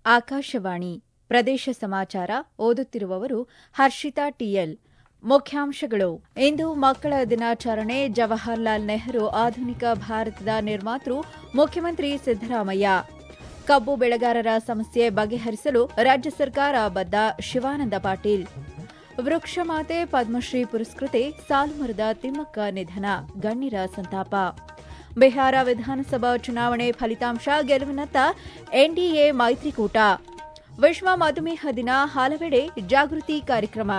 ಆಕಾಶವಾಣಿ ಪ್ರದೇಶ ಸಮಾಚಾರ ಓದುತ್ತಿರುವವರು ಹರ್ಷಿತಾ ಟಿಎಲ್ ಮುಖ್ಯಾಂಶಗಳು ಇಂದು ಮಕ್ಕಳ ದಿನಾಚರಣೆ ಜವಾಹರ್ಲಾಲ್ ನೆಹರು ಆಧುನಿಕ ಭಾರತದ ನಿರ್ಮಾತೃ ಮುಖ್ಯಮಂತ್ರಿ ಸಿದ್ದರಾಮಯ್ಯ ಕಬ್ಬು ಬೆಳೆಗಾರರ ಸಮಸ್ಯೆ ಬಗೆಹರಿಸಲು ರಾಜ್ಯ ಸರ್ಕಾರ ಬದ್ಧ ಶಿವಾನಂದ ಪಾಟೀಲ್ ವೃಕ್ಷಮಾತೆ ಪದ್ಮಶ್ರೀ ಪುರಸ್ಕೃತೆ ಸಾಲುಮರದ ತಿಮ್ಮಕ್ಕ ನಿಧನ ಗಣ್ಯರ ಸಂತಾಪ ಬಿಹಾರ ವಿಧಾನಸಭಾ ಚುನಾವಣೆ ಫಲಿತಾಂಶ ಗೆಲುವಿನತ್ತ ಎನ್ಡಿಎ ಮೈತ್ರಿಕೂಟ ವಿಶ್ವ ಮಧುಮೇಹ ದಿನ ಹಲವೆಡೆ ಜಾಗೃತಿ ಕಾರ್ಯಕ್ರಮ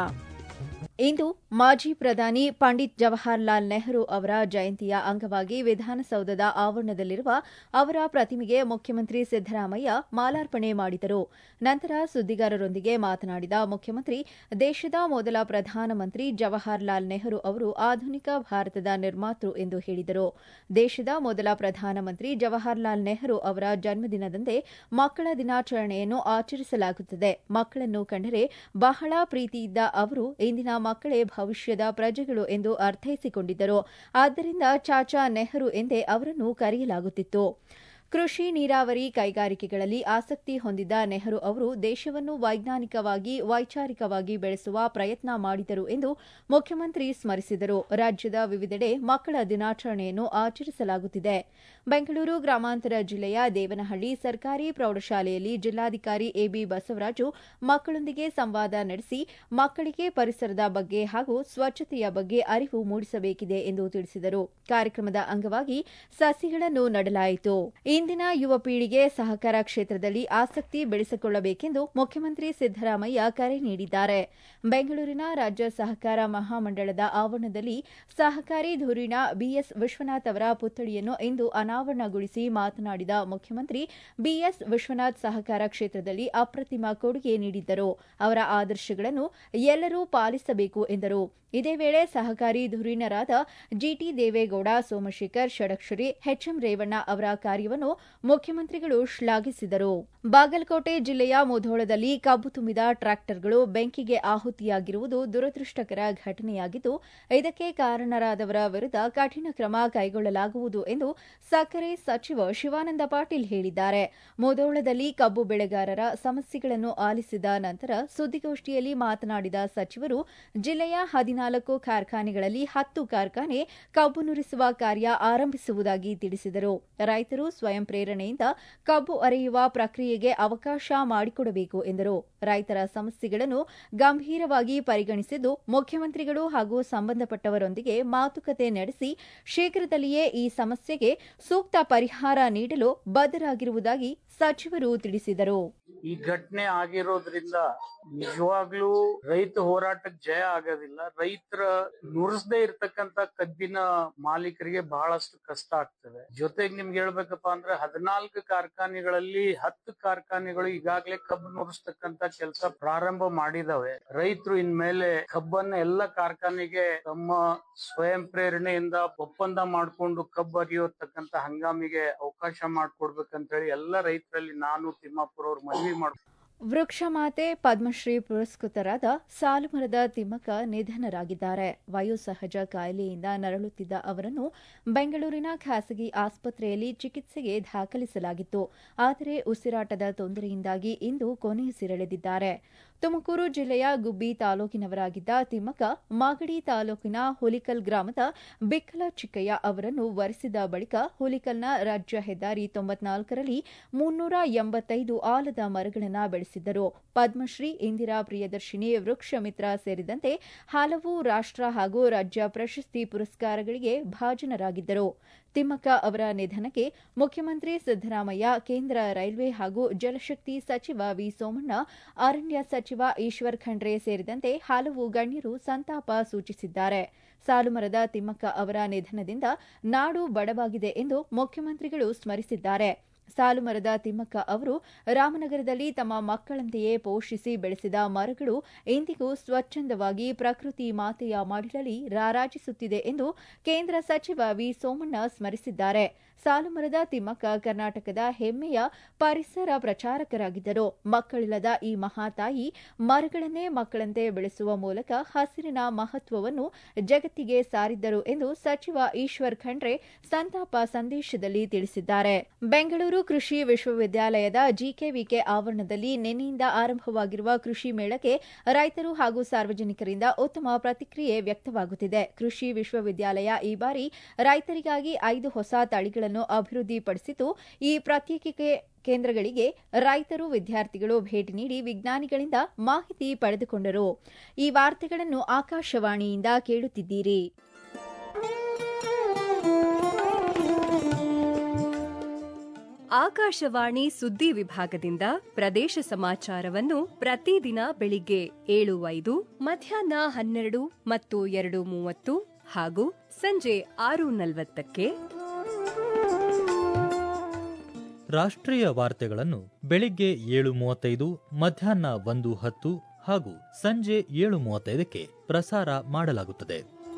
ಇಂದು ಮಾಜಿ ಪ್ರಧಾನಿ ಪಂಡಿತ್ ಜವಾಹರ್ಲಾಲ್ ನೆಹರು ಅವರ ಜಯಂತಿಯ ಅಂಗವಾಗಿ ವಿಧಾನಸೌಧದ ಆವರಣದಲ್ಲಿರುವ ಅವರ ಪ್ರತಿಮೆಗೆ ಮುಖ್ಯಮಂತ್ರಿ ಸಿದ್ದರಾಮಯ್ಯ ಮಾಲಾರ್ಪಣೆ ಮಾಡಿದರು ನಂತರ ಸುದ್ದಿಗಾರರೊಂದಿಗೆ ಮಾತನಾಡಿದ ಮುಖ್ಯಮಂತ್ರಿ ದೇಶದ ಮೊದಲ ಪ್ರಧಾನಮಂತ್ರಿ ಜವಾಹರ್ಲಾಲ್ ನೆಹರು ಅವರು ಆಧುನಿಕ ಭಾರತದ ನಿರ್ಮಾತೃ ಎಂದು ಹೇಳಿದರು ದೇಶದ ಮೊದಲ ಪ್ರಧಾನಮಂತ್ರಿ ಜವಾಹರ್ಲಾಲ್ ನೆಹರು ಅವರ ಜನ್ಮದಿನದಂದೇ ಮಕ್ಕಳ ದಿನಾಚರಣೆಯನ್ನು ಆಚರಿಸಲಾಗುತ್ತದೆ ಮಕ್ಕಳನ್ನು ಕಂಡರೆ ಬಹಳ ಪ್ರೀತಿಯಿದ್ದ ಅವರು ಇಂದಿನ ಮಕ್ಕಳೇ ಭವಿಷ್ಯದ ಪ್ರಜೆಗಳು ಎಂದು ಅರ್ಥೈಸಿಕೊಂಡಿದ್ದರು ಆದ್ದರಿಂದ ಚಾಚಾ ನೆಹರು ಎಂದೇ ಅವರನ್ನು ಕರೆಯಲಾಗುತ್ತಿತ್ತು ಕೃಷಿ ನೀರಾವರಿ ಕೈಗಾರಿಕೆಗಳಲ್ಲಿ ಆಸಕ್ತಿ ಹೊಂದಿದ್ದ ನೆಹರು ಅವರು ದೇಶವನ್ನು ವೈಜ್ಞಾನಿಕವಾಗಿ ವೈಚಾರಿಕವಾಗಿ ಬೆಳೆಸುವ ಪ್ರಯತ್ನ ಮಾಡಿದರು ಎಂದು ಮುಖ್ಯಮಂತ್ರಿ ಸ್ಮರಿಸಿದರು ರಾಜ್ಯದ ವಿವಿಧೆಡೆ ಮಕ್ಕಳ ದಿನಾಚರಣೆಯನ್ನು ಆಚರಿಸಲಾಗುತ್ತಿದೆ ಬೆಂಗಳೂರು ಗ್ರಾಮಾಂತರ ಜಿಲ್ಲೆಯ ದೇವನಹಳ್ಳಿ ಸರ್ಕಾರಿ ಪ್ರೌಢಶಾಲೆಯಲ್ಲಿ ಜಿಲ್ಲಾಧಿಕಾರಿ ಎಬಿ ಬಸವರಾಜು ಮಕ್ಕಳೊಂದಿಗೆ ಸಂವಾದ ನಡೆಸಿ ಮಕ್ಕಳಿಗೆ ಪರಿಸರದ ಬಗ್ಗೆ ಹಾಗೂ ಸ್ವಚ್ಛತೆಯ ಬಗ್ಗೆ ಅರಿವು ಮೂಡಿಸಬೇಕಿದೆ ಎಂದು ತಿಳಿಸಿದರು ಕಾರ್ಯಕ್ರಮದ ಅಂಗವಾಗಿ ಸಸಿಗಳನ್ನು ನೆಡಲಾಯಿತು ಇಂದಿನ ಯುವ ಪೀಳಿಗೆ ಸಹಕಾರ ಕ್ಷೇತ್ರದಲ್ಲಿ ಆಸಕ್ತಿ ಬೆಳೆಸಿಕೊಳ್ಳಬೇಕೆಂದು ಮುಖ್ಯಮಂತ್ರಿ ಸಿದ್ದರಾಮಯ್ಯ ಕರೆ ನೀಡಿದ್ದಾರೆ ಬೆಂಗಳೂರಿನ ರಾಜ್ಯ ಸಹಕಾರ ಮಹಾಮಂಡಳದ ಆವರಣದಲ್ಲಿ ಸಹಕಾರಿ ಧುರೀಣ ಬಿಎಸ್ ವಿಶ್ವನಾಥ್ ಅವರ ಪುತ್ಥಳಿಯನ್ನು ಇಂದು ಅನಾವರಣಗೊಳಿಸಿ ಮಾತನಾಡಿದ ಮುಖ್ಯಮಂತ್ರಿ ಬಿಎಸ್ ವಿಶ್ವನಾಥ್ ಸಹಕಾರ ಕ್ಷೇತ್ರದಲ್ಲಿ ಅಪ್ರತಿಮ ಕೊಡುಗೆ ನೀಡಿದ್ದರು ಅವರ ಆದರ್ಶಗಳನ್ನು ಎಲ್ಲರೂ ಪಾಲಿಸಬೇಕು ಎಂದರು ಇದೇ ವೇಳೆ ಸಹಕಾರಿ ಧುರೀಣರಾದ ಜಿಟಿ ದೇವೇಗೌಡ ಸೋಮಶೇಖರ್ ಷಡಕ್ಷರಿ ಎಚ್ಎಂ ರೇವಣ್ಣ ಅವರ ಕಾರ್ಯವನ್ನು ಮುಖ್ಯಮಂತ್ರಿಗಳು ಶ್ಲಾಘಿಸಿದರು ಬಾಗಲಕೋಟೆ ಜಿಲ್ಲೆಯ ಮುಧೋಳದಲ್ಲಿ ಕಬ್ಬು ತುಂಬಿದ ಟ್ರ್ಯಾಕ್ಟರ್ಗಳು ಬೆಂಕಿಗೆ ಆಹುತಿಯಾಗಿರುವುದು ದುರದೃಷ್ಟಕರ ಘಟನೆಯಾಗಿದ್ದು ಇದಕ್ಕೆ ಕಾರಣರಾದವರ ವಿರುದ್ಧ ಕಠಿಣ ಕ್ರಮ ಕೈಗೊಳ್ಳಲಾಗುವುದು ಎಂದು ಸಕ್ಕರೆ ಸಚಿವ ಶಿವಾನಂದ ಪಾಟೀಲ್ ಹೇಳಿದ್ದಾರೆ ಮುಧೋಳದಲ್ಲಿ ಕಬ್ಬು ಬೆಳೆಗಾರರ ಸಮಸ್ಯೆಗಳನ್ನು ಆಲಿಸಿದ ನಂತರ ಸುದ್ದಿಗೋಷ್ಠಿಯಲ್ಲಿ ಮಾತನಾಡಿದ ಸಚಿವರು ಜಿಲ್ಲೆಯ ಹದಿನಾಲ್ಕು ಕಾರ್ಖಾನೆಗಳಲ್ಲಿ ಹತ್ತು ಕಾರ್ಖಾನೆ ಕಬ್ಬು ನುರಿಸುವ ಕಾರ್ಯ ಆರಂಭಿಸುವುದಾಗಿ ತಿಳಿಸಿದರು ರೈತರು ಸ್ವಯಂ ಪ್ರೇರಣೆಯಿಂದ ಕಬ್ಬು ಅರೆಯುವ ಪ್ರಕ್ರಿಯೆಗೆ ಅವಕಾಶ ಮಾಡಿಕೊಡಬೇಕು ಎಂದರು ರೈತರ ಸಮಸ್ಯೆಗಳನ್ನು ಗಂಭೀರವಾಗಿ ಪರಿಗಣಿಸಿದ್ದು ಮುಖ್ಯಮಂತ್ರಿಗಳು ಹಾಗೂ ಸಂಬಂಧಪಟ್ಟವರೊಂದಿಗೆ ಮಾತುಕತೆ ನಡೆಸಿ ಶೀಘ್ರದಲ್ಲಿಯೇ ಈ ಸಮಸ್ಯೆಗೆ ಸೂಕ್ತ ಪರಿಹಾರ ನೀಡಲು ಬದ್ಧರಾಗಿರುವುದಾಗಿ ಸಚಿವರು ತಿಳಿಸಿದರು ಈ ಘಟನೆ ಆಗಿರೋದ್ರಿಂದ ನಿಜವಾಗ್ಲೂ ರೈತ ಹೋರಾಟಕ್ಕೆ ಜಯ ಆಗೋದಿಲ್ಲ ರೈತರ ನುರಿಸದೇ ಇರ್ತಕ್ಕಂತ ಕಬ್ಬಿನ ಮಾಲೀಕರಿಗೆ ಬಹಳಷ್ಟು ಕಷ್ಟ ಆಗ್ತದೆ ಜೊತೆಗೆ ನಿಮ್ಗೆ ಹೇಳ್ಬೇಕಪ್ಪ ಅಂದ್ರೆ ಹದಿನಾಲ್ಕು ಕಾರ್ಖಾನೆಗಳಲ್ಲಿ ಹತ್ತು ಕಾರ್ಖಾನೆಗಳು ಈಗಾಗಲೇ ಕಬ್ಬು ನುರಿಸ್ತಕ್ಕಂತ ಕೆಲಸ ಪ್ರಾರಂಭ ಮಾಡಿದಾವೆ ರೈತರು ಇನ್ಮೇಲೆ ಕಬ್ಬನ್ನ ಎಲ್ಲ ಕಾರ್ಖಾನೆಗೆ ತಮ್ಮ ಸ್ವಯಂ ಪ್ರೇರಣೆಯಿಂದ ಒಪ್ಪಂದ ಮಾಡ್ಕೊಂಡು ಕಬ್ಬು ಅರಿಯೋತಕ್ಕಂತ ಹಂಗಾಮಿಗೆ ಅವಕಾಶ ಮಾಡ್ಕೊಡ್ಬೇಕಂತ ಹೇಳಿ ಎಲ್ಲ ರೈತರಲ್ಲಿ ನಾನು ತಿಮ್ಮಾಪುರ ಅವ್ರ ಮನವಿ ಮಾಡ್ಕೊಂಡು ವೃಕ್ಷಮಾತೆ ಪದ್ಮಶ್ರೀ ಪುರಸ್ಕೃತರಾದ ಸಾಲುಮರದ ತಿಮ್ಮಕ್ಕ ನಿಧನರಾಗಿದ್ದಾರೆ ವಯೋಸಹಜ ಕಾಯಿಲೆಯಿಂದ ನರಳುತ್ತಿದ್ದ ಅವರನ್ನು ಬೆಂಗಳೂರಿನ ಖಾಸಗಿ ಆಸ್ಪತ್ರೆಯಲ್ಲಿ ಚಿಕಿತ್ಸೆಗೆ ದಾಖಲಿಸಲಾಗಿತ್ತು ಆದರೆ ಉಸಿರಾಟದ ತೊಂದರೆಯಿಂದಾಗಿ ಇಂದು ಕೊನೆಯುಸಿರೆಳೆದಿದ್ದಾರೆ ತುಮಕೂರು ಜಿಲ್ಲೆಯ ಗುಬ್ಬಿ ತಾಲೂಕಿನವರಾಗಿದ್ದ ತಿಮ್ಮಕ್ಕ ಮಾಗಡಿ ತಾಲೂಕಿನ ಹುಲಿಕಲ್ ಗ್ರಾಮದ ಬಿಕ್ಕಲ ಚಿಕ್ಕಯ್ಯ ಅವರನ್ನು ವರಿಸಿದ ಬಳಿಕ ಹುಲಿಕಲ್ನ ರಾಜ್ಯ ಹೆದ್ದಾರಿ ತೊಂಬತ್ನಾಲ್ಕರಲ್ಲಿ ಮುನ್ನೂರ ಎಂಬತ್ತೈದು ಆಲದ ಮರಗಳನ್ನು ಬೆಳೆಸಿದ್ದರು ಪದ್ಮಶ್ರೀ ಇಂದಿರಾ ಪ್ರಿಯದರ್ಶಿನಿ ವೃಕ್ಷ ಮಿತ್ರ ಸೇರಿದಂತೆ ಹಲವು ರಾಷ್ಟ್ರ ಹಾಗೂ ರಾಜ್ಯ ಪ್ರಶಸ್ತಿ ಪುರಸ್ಕಾರಗಳಿಗೆ ಭಾಜನರಾಗಿದ್ದರು ತಿಮ್ಮಕ್ಕ ಅವರ ನಿಧನಕ್ಕೆ ಮುಖ್ಯಮಂತ್ರಿ ಸಿದ್ದರಾಮಯ್ಯ ಕೇಂದ್ರ ರೈಲ್ವೆ ಹಾಗೂ ಜಲಶಕ್ತಿ ಸಚಿವ ವಿ ಸೋಮಣ್ಣ ಅರಣ್ಯ ಸಚಿವ ಈಶ್ವರ್ ಖಂಡ್ರೆ ಸೇರಿದಂತೆ ಹಲವು ಗಣ್ಯರು ಸಂತಾಪ ಸೂಚಿಸಿದ್ದಾರೆ ಸಾಲುಮರದ ತಿಮ್ಮಕ್ಕ ಅವರ ನಿಧನದಿಂದ ನಾಡು ಬಡವಾಗಿದೆ ಎಂದು ಮುಖ್ಯಮಂತ್ರಿಗಳು ಸ್ಮರಿಸಿದ್ದಾರೆ ಸಾಲುಮರದ ತಿಮ್ಮಕ್ಕ ಅವರು ರಾಮನಗರದಲ್ಲಿ ತಮ್ಮ ಮಕ್ಕಳಂತೆಯೇ ಪೋಷಿಸಿ ಬೆಳೆಸಿದ ಮರಗಳು ಇಂದಿಗೂ ಸ್ವಚ್ಛಂದವಾಗಿ ಪ್ರಕೃತಿ ಮಾತೆಯ ಮಡಿಲಲ್ಲಿ ರಾರಾಜಿಸುತ್ತಿದೆ ಎಂದು ಕೇಂದ್ರ ಸಚಿವ ವಿ ಸೋಮಣ್ಣ ಸ್ಮರಿಸಿದ್ದಾರೆ ಸಾಲುಮರದ ತಿಮ್ಮಕ್ಕ ಕರ್ನಾಟಕದ ಹೆಮ್ಮೆಯ ಪರಿಸರ ಪ್ರಚಾರಕರಾಗಿದ್ದರು ಮಕ್ಕಳಿಲ್ಲದ ಈ ಮಹಾತಾಯಿ ಮರಗಳನ್ನೇ ಮಕ್ಕಳಂತೆ ಬೆಳೆಸುವ ಮೂಲಕ ಹಸಿರಿನ ಮಹತ್ವವನ್ನು ಜಗತ್ತಿಗೆ ಸಾರಿದ್ದರು ಎಂದು ಸಚಿವ ಈಶ್ವರ್ ಖಂಡ್ರೆ ಸಂತಾಪ ಸಂದೇಶದಲ್ಲಿ ತಿಳಿಸಿದ್ದಾರೆ ಬೆಂಗಳೂರು ಕೃಷಿ ವಿಶ್ವವಿದ್ಯಾಲಯದ ಜಿಕೆವಿಕೆ ಆವರಣದಲ್ಲಿ ನಿನ್ನೆಯಿಂದ ಆರಂಭವಾಗಿರುವ ಕೃಷಿ ಮೇಳಕ್ಕೆ ರೈತರು ಹಾಗೂ ಸಾರ್ವಜನಿಕರಿಂದ ಉತ್ತಮ ಪ್ರತಿಕ್ರಿಯೆ ವ್ಯಕ್ತವಾಗುತ್ತಿದೆ ಕೃಷಿ ವಿಶ್ವವಿದ್ಯಾಲಯ ಈ ಬಾರಿ ರೈತರಿಗಾಗಿ ಐದು ಹೊಸ ತಳಿಗಳನ್ನು ಅಭಿವೃದ್ಧಿಪಡಿಸಿದ್ದು ಈ ಪ್ರತ್ಯೇಕಿಕೆ ಕೇಂದ್ರಗಳಿಗೆ ರೈತರು ವಿದ್ಯಾರ್ಥಿಗಳು ಭೇಟಿ ನೀಡಿ ವಿಜ್ಞಾನಿಗಳಿಂದ ಮಾಹಿತಿ ಪಡೆದುಕೊಂಡರು ಈ ವಾರ್ತೆಗಳನ್ನು ಆಕಾಶವಾಣಿಯಿಂದ ಕೇಳುತ್ತಿದ್ದೀರಿ ಆಕಾಶವಾಣಿ ಸುದ್ದಿ ವಿಭಾಗದಿಂದ ಪ್ರದೇಶ ಸಮಾಚಾರವನ್ನು ಪ್ರತಿದಿನ ಬೆಳಿಗ್ಗೆ ಏಳು ಐದು ಮಧ್ಯಾಹ್ನ ಹನ್ನೆರಡು ಮತ್ತು ಎರಡು ಮೂವತ್ತು ಹಾಗೂ ಸಂಜೆ ಆರು ನಲವತ್ತಕ್ಕೆ ರಾಷ್ಟ್ರೀಯ ವಾರ್ತೆಗಳನ್ನು ಬೆಳಿಗ್ಗೆ ಏಳು ಮೂವತ್ತೈದು ಮಧ್ಯಾಹ್ನ ಒಂದು ಹತ್ತು ಹಾಗೂ ಸಂಜೆ ಏಳು ಮೂವತ್ತೈದಕ್ಕೆ ಪ್ರಸಾರ ಮಾಡಲಾಗುತ್ತದೆ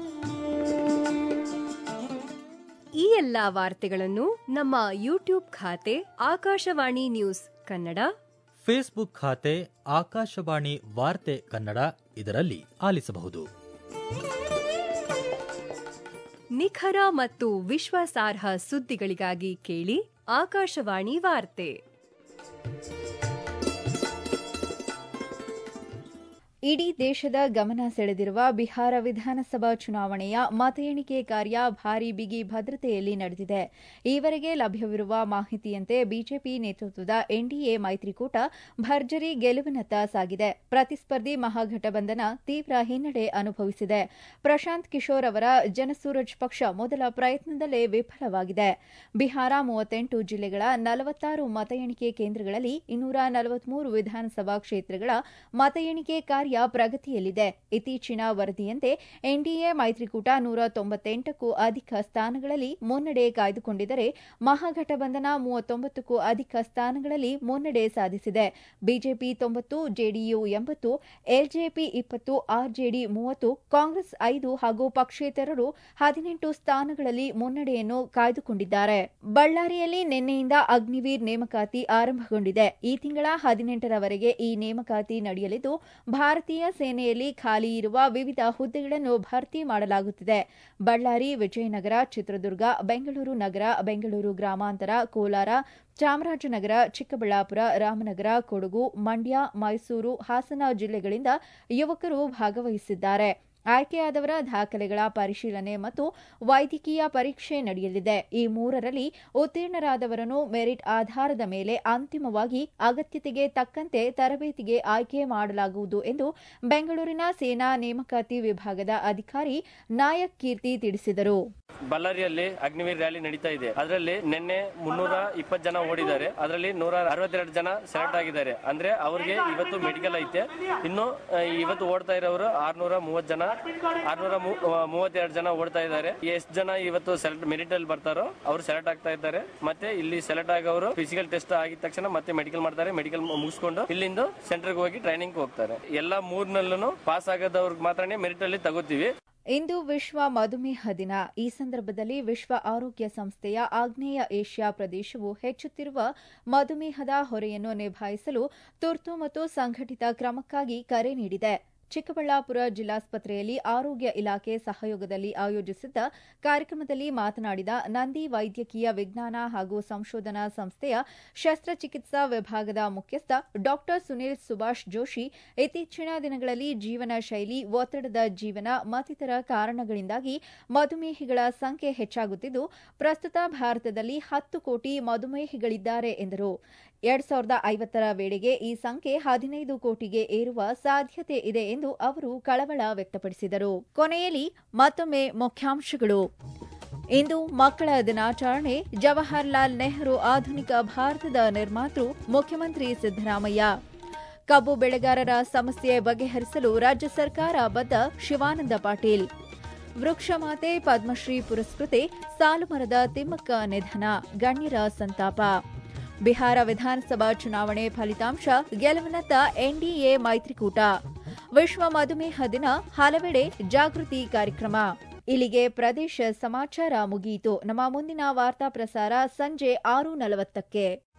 ಈ ಎಲ್ಲಾ ವಾರ್ತೆಗಳನ್ನು ನಮ್ಮ ಯೂಟ್ಯೂಬ್ ಖಾತೆ ಆಕಾಶವಾಣಿ ನ್ಯೂಸ್ ಕನ್ನಡ ಫೇಸ್ಬುಕ್ ಖಾತೆ ಆಕಾಶವಾಣಿ ವಾರ್ತೆ ಕನ್ನಡ ಇದರಲ್ಲಿ ಆಲಿಸಬಹುದು ನಿಖರ ಮತ್ತು ವಿಶ್ವಾಸಾರ್ಹ ಸುದ್ದಿಗಳಿಗಾಗಿ ಕೇಳಿ ಆಕಾಶವಾಣಿ ವಾರ್ತೆ ಇಡೀ ದೇಶದ ಗಮನ ಸೆಳೆದಿರುವ ಬಿಹಾರ ವಿಧಾನಸಭಾ ಚುನಾವಣೆಯ ಮತ ಎಣಿಕೆ ಕಾರ್ಯ ಭಾರೀ ಬಿಗಿ ಭದ್ರತೆಯಲ್ಲಿ ನಡೆದಿದೆ ಈವರೆಗೆ ಲಭ್ಯವಿರುವ ಮಾಹಿತಿಯಂತೆ ಬಿಜೆಪಿ ನೇತೃತ್ವದ ಎನ್ಡಿಎ ಮೈತ್ರಿಕೂಟ ಭರ್ಜರಿ ಗೆಲುವಿನತ್ತ ಸಾಗಿದೆ ಪ್ರತಿಸ್ಪರ್ಧಿ ಮಹಾಘಟಬಂಧನ ತೀವ್ರ ಹಿನ್ನಡೆ ಅನುಭವಿಸಿದೆ ಪ್ರಶಾಂತ್ ಕಿಶೋರ್ ಅವರ ಜನಸೂರಜ್ ಪಕ್ಷ ಮೊದಲ ಪ್ರಯತ್ನದಲ್ಲೇ ವಿಫಲವಾಗಿದೆ ಬಿಹಾರ ಮೂವತ್ತೆಂಟು ಜಿಲ್ಲೆಗಳ ನಲವತ್ತಾರು ಮತ ಎಣಿಕೆ ಕೇಂದ್ರಗಳಲ್ಲಿ ಇನ್ನೂರ ನಲವತ್ಮೂರು ವಿಧಾನಸಭಾ ಕ್ಷೇತ್ರಗಳ ಮತ ಎಣಿಕೆ ಕಾರ್ಯ ಪ್ರಗತಿಯಲ್ಲಿದೆ ಇತ್ತೀಚಿನ ವರದಿಯಂತೆ ಎನ್ಡಿಎ ಮೈತ್ರಿಕೂಟ ನೂರ ತೊಂಬತ್ತೆಂಟಕ್ಕೂ ಅಧಿಕ ಸ್ಥಾನಗಳಲ್ಲಿ ಮುನ್ನಡೆ ಕಾಯ್ದುಕೊಂಡಿದ್ದರೆ ಮಹಾಘಟಬಂಧನ ಮೂವತ್ತೊಂಬತ್ತಕ್ಕೂ ಅಧಿಕ ಸ್ಥಾನಗಳಲ್ಲಿ ಮುನ್ನಡೆ ಸಾಧಿಸಿದೆ ಬಿಜೆಪಿ ತೊಂಬತ್ತು ಜೆಡಿಯು ಎಂಬತ್ತು ಎಲ್ಜೆಪಿ ಇಪ್ಪತ್ತು ಆರ್ಜೆಡಿ ಮೂವತ್ತು ಕಾಂಗ್ರೆಸ್ ಐದು ಹಾಗೂ ಪಕ್ಷೇತರರು ಹದಿನೆಂಟು ಸ್ಥಾನಗಳಲ್ಲಿ ಮುನ್ನಡೆಯನ್ನು ಕಾಯ್ದುಕೊಂಡಿದ್ದಾರೆ ಬಳ್ಳಾರಿಯಲ್ಲಿ ನಿನ್ನೆಯಿಂದ ಅಗ್ನಿವೀರ್ ನೇಮಕಾತಿ ಆರಂಭಗೊಂಡಿದೆ ಈ ತಿಂಗಳ ಹದಿನೆಂಟರವರೆಗೆ ಈ ನೇಮಕಾತಿ ನಡೆಯಲಿದ್ದು ಭಾರತೀಯ ಸೇನೆಯಲ್ಲಿ ಖಾಲಿ ಇರುವ ವಿವಿಧ ಹುದ್ದೆಗಳನ್ನು ಭರ್ತಿ ಮಾಡಲಾಗುತ್ತಿದೆ ಬಳ್ಳಾರಿ ವಿಜಯನಗರ ಚಿತ್ರದುರ್ಗ ಬೆಂಗಳೂರು ನಗರ ಬೆಂಗಳೂರು ಗ್ರಾಮಾಂತರ ಕೋಲಾರ ಚಾಮರಾಜನಗರ ಚಿಕ್ಕಬಳ್ಳಾಪುರ ರಾಮನಗರ ಕೊಡಗು ಮಂಡ್ಯ ಮೈಸೂರು ಹಾಸನ ಜಿಲ್ಲೆಗಳಿಂದ ಯುವಕರು ಭಾಗವಹಿಸಿದ್ದಾರೆ ಆಯ್ಕೆಯಾದವರ ದಾಖಲೆಗಳ ಪರಿಶೀಲನೆ ಮತ್ತು ವೈದ್ಯಕೀಯ ಪರೀಕ್ಷೆ ನಡೆಯಲಿದೆ ಈ ಮೂರರಲ್ಲಿ ಉತ್ತೀರ್ಣರಾದವರನ್ನು ಮೆರಿಟ್ ಆಧಾರದ ಮೇಲೆ ಅಂತಿಮವಾಗಿ ಅಗತ್ಯತೆಗೆ ತಕ್ಕಂತೆ ತರಬೇತಿಗೆ ಆಯ್ಕೆ ಮಾಡಲಾಗುವುದು ಎಂದು ಬೆಂಗಳೂರಿನ ಸೇನಾ ನೇಮಕಾತಿ ವಿಭಾಗದ ಅಧಿಕಾರಿ ನಾಯಕ್ ಕೀರ್ತಿ ತಿಳಿಸಿದರು ಬಳ್ಳಾರಿಯಲ್ಲಿ ಅಗ್ನಿವೀರ್ ರ್ಯಾಲಿ ನಡೀತಾ ಇದೆ ಅದರಲ್ಲಿ ನಿನ್ನೆ ಮುನ್ನೂರ ಇಪ್ಪತ್ತು ಜನ ಓಡಿದ್ದಾರೆ ಅದರಲ್ಲಿ ನೂರ ಅರವತ್ತೆರಡು ಜನ ಸೆಲೆಕ್ಟ್ ಆಗಿದ್ದಾರೆ ಅಂದ್ರೆ ಅವ್ರಿಗೆ ಇವತ್ತು ಮೆಡಿಕಲ್ ಐತೆ ಇನ್ನು ಆ, ಇವತ್ತು ಓಡ್ತಾ ಇರೋರು ಆರ್ನೂರ ಮೂವತ್ತು ಜನ ಆರ್ನೂರ ಮೂವತ್ತೆರಡು ಜನ ಓಡ್ತಾ ಇದ್ದಾರೆ ಎಷ್ಟು ಜನ ಇವತ್ತು ಸೆಲೆಕ್ಟ್ ಮೆರಿಟ್ ಅಲ್ಲಿ ಬರ್ತಾರೋ ಅವ್ರು ಸೆಲೆಕ್ಟ್ ಆಗ್ತಾ ಇದ್ದಾರೆ ಮತ್ತೆ ಇಲ್ಲಿ ಸೆಲೆಕ್ಟ್ ಆಗವರು ಫಿಸಿಕಲ್ ಟೆಸ್ಟ್ ಆಗಿದ ತಕ್ಷಣ ಮತ್ತೆ ಮೆಡಿಕಲ್ ಮಾಡ್ತಾರೆ ಮೆಡಿಕಲ್ ಮುಗಿಸ್ಕೊಂಡು ಇಲ್ಲಿಂದ ಸೆಂಟರ್ಗೆ ಹೋಗಿ ಟ್ರೈನಿಂಗ್ ಹೋಗ್ತಾರೆ ಎಲ್ಲಾ ಮೂರ್ನಲ್ಲೂ ಪಾಸ್ ಆಗದವ್ರಿಗೆ ಮಾತ್ರನೇ ಮೆರಿಟ್ ಅಲ್ಲಿ ತಗೋತೀವಿ ಇಂದು ವಿಶ್ವ ಮಧುಮೇಹ ದಿನ ಈ ಸಂದರ್ಭದಲ್ಲಿ ವಿಶ್ವ ಆರೋಗ್ಯ ಸಂಸ್ಥೆಯ ಆಗ್ನೇಯ ಏಷ್ಯಾ ಪ್ರದೇಶವು ಹೆಚ್ಚುತ್ತಿರುವ ಮಧುಮೇಹದ ಹೊರೆಯನ್ನು ನಿಭಾಯಿಸಲು ತುರ್ತು ಮತ್ತು ಸಂಘಟಿತ ಕ್ರಮಕ್ಕಾಗಿ ಕರೆ ನೀಡಿದೆ ಚಿಕ್ಕಬಳ್ಳಾಪುರ ಜಿಲ್ಲಾಸ್ಪತ್ರೆಯಲ್ಲಿ ಆರೋಗ್ಯ ಇಲಾಖೆ ಸಹಯೋಗದಲ್ಲಿ ಆಯೋಜಿಸಿದ್ದ ಕಾರ್ಯಕ್ರಮದಲ್ಲಿ ಮಾತನಾಡಿದ ನಂದಿ ವೈದ್ಯಕೀಯ ವಿಜ್ಞಾನ ಹಾಗೂ ಸಂಶೋಧನಾ ಸಂಸ್ಥೆಯ ಶಸ್ತ್ರಚಿಕಿತ್ಸಾ ವಿಭಾಗದ ಮುಖ್ಯಸ್ಥ ಡಾ ಸುನೀಲ್ ಸುಭಾಷ್ ಜೋಶಿ ಇತ್ತೀಚಿನ ದಿನಗಳಲ್ಲಿ ಜೀವನ ಶೈಲಿ ಒತ್ತಡದ ಜೀವನ ಮತ್ತಿತರ ಕಾರಣಗಳಿಂದಾಗಿ ಮಧುಮೇಹಿಗಳ ಸಂಖ್ಯೆ ಹೆಚ್ಚಾಗುತ್ತಿದ್ದು ಪ್ರಸ್ತುತ ಭಾರತದಲ್ಲಿ ಹತ್ತು ಕೋಟಿ ಮಧುಮೇಹಿಗಳಿದ್ದಾರೆ ಎಂದರು ಎರಡ್ ಸಾವಿರದ ಐವತ್ತರ ವೇಳೆಗೆ ಈ ಸಂಖ್ಯೆ ಹದಿನೈದು ಕೋಟಿಗೆ ಏರುವ ಸಾಧ್ಯತೆ ಇದೆ ಎಂದು ಅವರು ಕಳವಳ ವ್ಯಕ್ತಪಡಿಸಿದರು ಕೊನೆಯಲ್ಲಿ ಮತ್ತೊಮ್ಮೆ ಮುಖ್ಯಾಂಶಗಳು ಇಂದು ಮಕ್ಕಳ ದಿನಾಚರಣೆ ಜವಾಹರ್ಲಾಲ್ ನೆಹರು ಆಧುನಿಕ ಭಾರತದ ನಿರ್ಮಾತೃ ಮುಖ್ಯಮಂತ್ರಿ ಸಿದ್ದರಾಮಯ್ಯ ಕಬ್ಬು ಬೆಳೆಗಾರರ ಸಮಸ್ಯೆ ಬಗೆಹರಿಸಲು ರಾಜ್ಯ ಸರ್ಕಾರ ಬದ್ಧ ಶಿವಾನಂದ ಪಾಟೀಲ್ ವೃಕ್ಷಮಾತೆ ಪದ್ಮಶ್ರೀ ಪುರಸ್ಕೃತೆ ಸಾಲುಮರದ ತಿಮ್ಮಕ್ಕ ನಿಧನ ಗಣ್ಯರ ಸಂತಾಪ ಬಿಹಾರ ವಿಧಾನಸಭಾ ಚುನಾವಣೆ ಫಲಿತಾಂಶ ಗೆಲುವಿನತ್ತ ಎನ್ಡಿಎ ಮೈತ್ರಿಕೂಟ ವಿಶ್ವ ಮಧುಮೇಹ ದಿನ ಹಲವೆಡೆ ಜಾಗೃತಿ ಕಾರ್ಯಕ್ರಮ ಇಲ್ಲಿಗೆ ಪ್ರದೇಶ ಸಮಾಚಾರ ಮುಗಿಯಿತು ನಮ್ಮ ಮುಂದಿನ ವಾರ್ತಾ ಪ್ರಸಾರ ಸಂಜೆ ಆರು ನಲವತ್ತಕ್ಕೆ